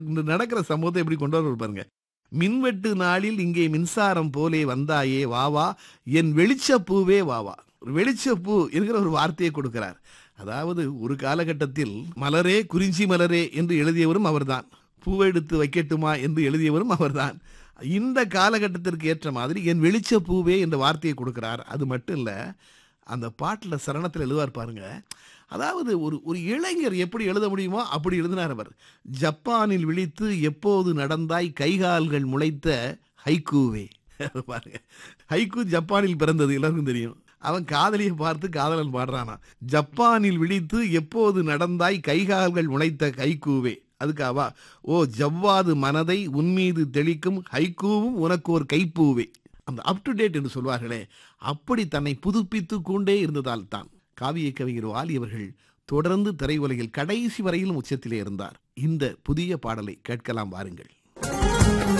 இந்த நடக்கிற சம்பவத்தை எப்படி கொண்டு வர பாருங்க மின்வெட்டு நாளில் இங்கே மின்சாரம் போலே வந்தாயே வாவா என் வெளிச்சப்பூவே வாவா ஒரு வெளிச்சப்பூ என்கிற ஒரு வார்த்தையை கொடுக்கிறார் அதாவது ஒரு காலகட்டத்தில் மலரே குறிஞ்சி மலரே என்று எழுதியவரும் அவர்தான் பூவெடுத்து வைக்கட்டுமா என்று எழுதியவரும் அவர்தான் இந்த காலகட்டத்திற்கு ஏற்ற மாதிரி என் வெளிச்ச பூவே என்ற வார்த்தையை கொடுக்கிறார் அது மட்டும் இல்லை அந்த பாட்டில் சரணத்தில் எழுதுவார் பாருங்க அதாவது ஒரு ஒரு இளைஞர் எப்படி எழுத முடியுமோ அப்படி எழுதினார் அவர் ஜப்பானில் விழித்து எப்போது நடந்தாய் கைகால்கள் முளைத்த ஹைக்கூவே பாருங்க ஹைக்கூ ஜப்பானில் பிறந்தது எல்லாருக்கும் தெரியும் அவன் காதலியை பார்த்து காதலன் பாடுறானா ஜப்பானில் விழித்து எப்போது நடந்தாய் கைகால்கள் முளைத்த ஹைக்கூவே அதுக்காவா ஓ ஜவ்வாது மனதை உன்மீது தெளிக்கும் ஹைக்கூவும் உனக்கு ஒரு கைப்பூவே அந்த அப் டு டேட் என்று சொல்வார்களே அப்படி தன்னை புதுப்பித்து கொண்டே இருந்ததால் தான் காவிய கவிஞர் வாலி அவர்கள் தொடர்ந்து திரையுலகில் கடைசி வரையிலும் உச்சத்திலே இருந்தார் இந்த புதிய பாடலை கேட்கலாம் வாருங்கள்